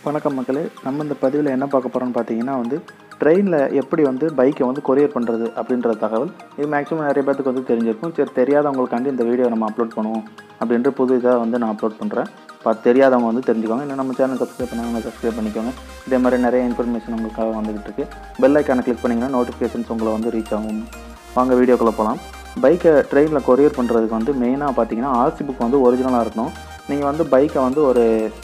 வணக்கம் மக்களே நம்ம இந்த பதிவில் என்ன பார்க்க போகிறோம்னு பார்த்தீங்கன்னா வந்து ட்ரெயினில் எப்படி வந்து பைக்கை வந்து கொரியர் பண்ணுறது அப்படின்ற தகவல் இது மேக்ஸிமம் நிறைய பேத்துக்கு வந்து தெரிஞ்சிருக்கும் சரி தெரியாதவங்களுக்காண்டி இந்த வீடியோ நம்ம அப்லோட் பண்ணுவோம் அப்படின்ற புது இதாக வந்து நான் அப்லோட் பண்ணுறேன் பார்த்து தெரியாதவங்க வந்து தெரிஞ்சுக்கோங்க இன்னும் நம்ம சேனல் சப்ஸ்கிரைப் பண்ணாங்க சப்ஸ்கிரைப் பண்ணிக்கோங்க இதே மாதிரி நிறைய இன்ஃபர்மேஷன் உங்களுக்காக வந்துகிட்டு இருக்கு பெல் ஐக்கானை கிளிக் பண்ணிங்கன்னா நோட்டிஃபிகேஷன்ஸ் உங்களை வந்து ரீச் ஆகும் வாங்க வீடியோக்குள்ளே போகலாம் பைக்கை ட்ரெயினில் கொரியர் பண்ணுறதுக்கு வந்து மெயினாக பார்த்தீங்கன்னா ஆர்சி புக் வந்து ஒரிஜினலாக இருக்கணும் நீங்கள் வந்து பைக்கை வந்து ஒரு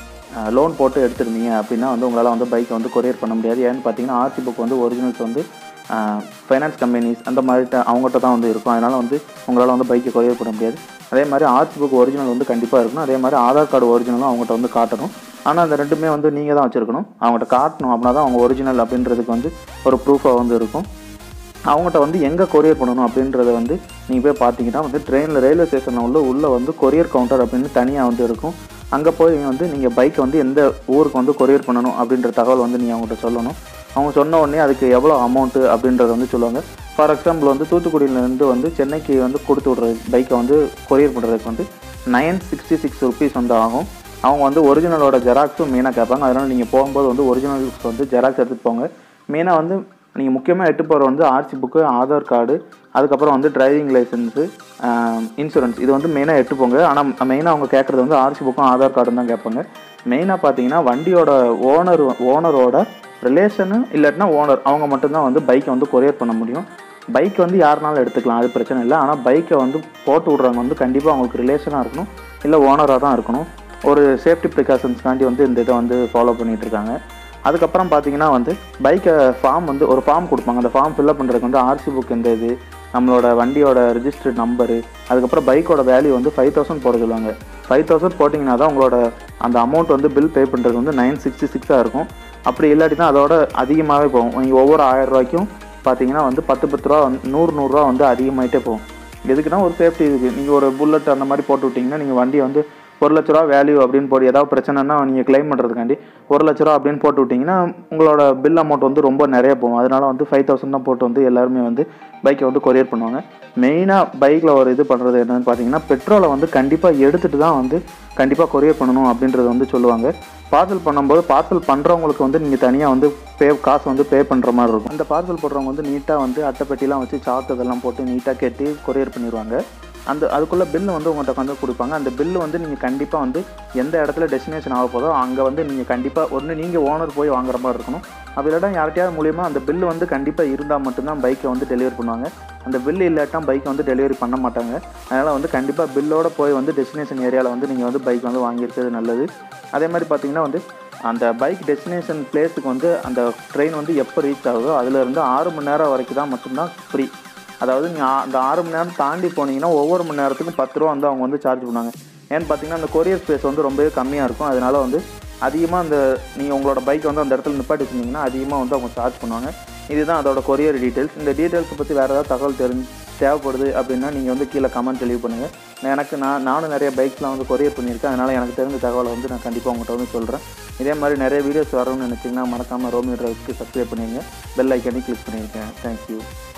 லோன் போட்டு எடுத்திருந்தீங்க அப்படின்னா வந்து உங்களால் வந்து பைக்கை வந்து கொரியர் பண்ண முடியாது ஏன்னு பார்த்தீங்கன்னா ஆர்சி புக் வந்து ஒரிஜினல்ஸ் வந்து ஃபைனான்ஸ் கம்பெனிஸ் அந்த மாதிரி அவங்ககிட்ட தான் வந்து இருக்கும் அதனால் வந்து உங்களால் வந்து பைக்கை கொரியர் பண்ண முடியாது அதே மாதிரி ஆர்சி புக் ஒரிஜினல் வந்து கண்டிப்பாக இருக்கணும் அதே மாதிரி ஆதார் கார்டு ஒரிஜினலும் அவங்ககிட்ட வந்து காட்டணும் ஆனால் அந்த ரெண்டுமே வந்து நீங்கள் தான் வச்சுருக்கணும் அவங்ககிட்ட காட்டணும் அப்படின்னா தான் அவங்க ஒரிஜினல் அப்படின்றதுக்கு வந்து ஒரு ப்ரூஃபாக வந்து இருக்கும் அவங்ககிட்ட வந்து எங்கே கொரியர் பண்ணணும் அப்படின்றத வந்து நீங்கள் போய் பார்த்தீங்கன்னா வந்து ட்ரெயினில் ரயில்வே ஸ்டேஷனில் உள்ள உள்ளே வந்து கொரியர் கவுண்டர் அப்படின்னு தனியாக வந்து இருக்கும் அங்கே போய் வந்து நீங்கள் பைக்கை வந்து எந்த ஊருக்கு வந்து கொரியர் பண்ணணும் அப்படின்ற தகவல் வந்து நீங்கள் அவங்ககிட்ட சொல்லணும் அவங்க சொன்ன உடனே அதுக்கு எவ்வளோ அமௌண்ட்டு அப்படின்றத வந்து சொல்லுவாங்க ஃபார் எக்ஸாம்பிள் வந்து தூத்துக்குடியிலேருந்து வந்து சென்னைக்கு வந்து கொடுத்து விட்றது பைக்கை வந்து கொரியர் பண்ணுறதுக்கு வந்து நைன் சிக்ஸ்டி சிக்ஸ் ருபீஸ் வந்து ஆகும் அவங்க வந்து ஒரிஜினலோட ஜெராக்ஸும் மெயினாக கேட்பாங்க அதனால் நீங்கள் போகும்போது வந்து ஒரிஜினல்ஸ் வந்து ஜெராக்ஸ் எடுத்துகிட்டு போங்க மெயினாக வந்து நீங்கள் முக்கியமாக எட்டு போகிற வந்து ஆர்சி புக்கு ஆதார் கார்டு அதுக்கப்புறம் வந்து டிரைவிங் லைசன்ஸு இன்சூரன்ஸ் இது வந்து மெயினாக எட்டு போங்க ஆனால் மெயினாக அவங்க கேட்குறது வந்து ஆர்சி புக்கும் ஆதார் கார்டும் தான் கேட்பாங்க மெயினாக பார்த்தீங்கன்னா வண்டியோட ஓனர் ஓனரோட ரிலேஷனு இல்லாட்டினா ஓனர் அவங்க மட்டும்தான் வந்து பைக்கை வந்து கொரியர் பண்ண முடியும் பைக் வந்து யாருனாலும் எடுத்துக்கலாம் அது பிரச்சனை இல்லை ஆனால் பைக்கை வந்து போட்டு விட்றவங்க வந்து கண்டிப்பாக அவங்களுக்கு ரிலேஷனாக இருக்கணும் இல்லை ஓனராக தான் இருக்கணும் ஒரு சேஃப்டி ப்ரிகாஷன்ஸ்க்காண்டி வந்து இந்த இதை வந்து ஃபாலோ பண்ணிகிட்டு இருக்காங்க அதுக்கப்புறம் பார்த்தீங்கன்னா வந்து பைக்கை ஃபார்ம் வந்து ஒரு ஃபார்ம் கொடுப்பாங்க அந்த ஃபார்ம் ஃபில்அப் பண்ணுறதுக்கு வந்து ஆர்சி புக் எந்த இது நம்மளோட வண்டியோட ரிஜிஸ்டர்ட் நம்பரு அதுக்கப்புறம் பைக்கோட வேல்யூ வந்து ஃபைவ் தௌசண்ட் போட சொல்லுவாங்க ஃபைவ் தௌசண்ட் போட்டிங்கன்னா தான் உங்களோட அந்த அமௌண்ட் வந்து பில் பே பண்ணுறது வந்து நைன் சிக்ஸ்டி சிக்ஸாக இருக்கும் அப்படி இல்லாட்டி தான் அதோட அதிகமாகவே போகும் நீங்கள் ஒவ்வொரு ஆயிரம் ரூபாய்க்கும் பார்த்தீங்கன்னா வந்து பத்து பத்து ரூபா வந்து நூறு நூறுரூவா வந்து அதிகமாகிட்டே போகும் எதுக்குன்னா ஒரு சேஃப்டி இருக்குது நீங்கள் ஒரு புல்லட் அந்த மாதிரி போட்டு விட்டிங்கன்னா நீங்கள் வண்டியை வந்து ஒரு லட்ச ரூபா வேல்யூ அப்படின்னு போட்டு ஏதாவது பிரச்சனைனா நீங்கள் கிளைம் பண்ணுறதுக்காண்டி ஒரு லட்ச ரூபா அப்படின்னு போட்டு விட்டிங்கன்னா உங்களோட பில் அமௌண்ட் வந்து ரொம்ப நிறைய போகும் அதனால வந்து ஃபைவ் தௌசண்ட் தான் போட்டு வந்து எல்லாருமே வந்து பைக்கை வந்து கொரியர் பண்ணுவாங்க மெயினாக பைக்கில் ஒரு இது பண்ணுறது என்னென்னு பார்த்தீங்கன்னா பெட்ரோலை வந்து கண்டிப்பாக எடுத்துகிட்டு தான் வந்து கண்டிப்பாக கொரியர் பண்ணணும் அப்படின்றத வந்து சொல்லுவாங்க பார்சல் பண்ணும்போது பார்சல் பண்ணுறவங்களுக்கு வந்து நீங்கள் தனியாக வந்து பே காசு வந்து பே பண்ணுற மாதிரி இருக்கும் அந்த பார்சல் போடுறவங்க வந்து நீட்டாக வந்து அட்டைப்பெட்டிலாம் வச்சு சார்ட் இதெல்லாம் போட்டு நீட்டாக கட்டி கொரியர் பண்ணிடுவாங்க அந்த அதுக்குள்ளே பில்லு வந்து உங்கள்கிட்ட வந்து கொடுப்பாங்க அந்த பில்லு வந்து நீங்கள் கண்டிப்பாக வந்து எந்த இடத்துல டெஸ்டினேஷன் ஆக போதோ அங்கே வந்து நீங்கள் கண்டிப்பாக ஒன்று நீங்கள் ஓனர் போய் வாங்குற மாதிரி இருக்கணும் அப்படி இல்லாட்டா யார்கிட்டயாவது மூலியமாக அந்த பில்லு வந்து கண்டிப்பாக இருந்தால் மட்டும்தான் பைக்கை வந்து டெலிவரி பண்ணுவாங்க அந்த பில்லு இல்லாட்டா பைக்கை வந்து டெலிவரி பண்ண மாட்டாங்க அதனால் வந்து கண்டிப்பாக பில்லோட போய் வந்து டெஸ்டினேஷன் ஏரியாவில் வந்து நீங்கள் வந்து பைக் வந்து வாங்கியிருக்கிறது நல்லது அதே மாதிரி பார்த்தீங்கன்னா வந்து அந்த பைக் டெஸ்டினேஷன் பிளேஸுக்கு வந்து அந்த ட்ரெயின் வந்து எப்போ ரீச் ஆகுதோ அதுலேருந்து ஆறு மணி நேரம் வரைக்கும் தான் மட்டும்தான் ஃப்ரீ அதாவது நீங்கள் அந்த ஆறு மணி நேரம் தாண்டி போனீங்கன்னா ஒவ்வொரு மணி நேரத்துக்கும் பத்து ரூபா வந்து அவங்க வந்து சார்ஜ் பண்ணுவாங்க ஏன்னு பார்த்தீங்கன்னா அந்த கொரியர் ஸ்பேஸ் வந்து ரொம்பவே கம்மியாக இருக்கும் அதனால வந்து அதிகமாக அந்த நீங்கள் உங்களோட பைக் வந்து அந்த இடத்துல நிப்பாட்டி வச்சிருந்தீங்கன்னா அதிகமாக வந்து அவங்க சார்ஜ் பண்ணுவாங்க இதுதான் அதோட கொரியர் டீட்டெயில்ஸ் இந்த டீட்டெயில்ஸை பற்றி வேறு ஏதாவது தகவல் தெரிஞ்சு தேவைப்படுது அப்படின்னா நீங்கள் வந்து கீழே கமெண்ட் தெளிவு பண்ணுங்கள் எனக்கு நான் நானும் நிறைய பைக்ஸ்லாம் வந்து கொரியர் பண்ணியிருக்கேன் அதனால் எனக்கு தெரிஞ்ச தகவலை வந்து நான் கண்டிப்பாக உங்கள்கிட்ட வந்து சொல்கிறேன் இதே மாதிரி நிறைய வீடியோஸ் வரணும்னு நினச்சிங்கன்னா மறக்காமல் ரோமியோ டிரைவ்ஸ்க்கு சப்ஸ்கிரைப் பண்ணிடுங்க பெல் ஐக்கனே கிளிக் பண்ணியிருக்கேன் தேங்க்யூ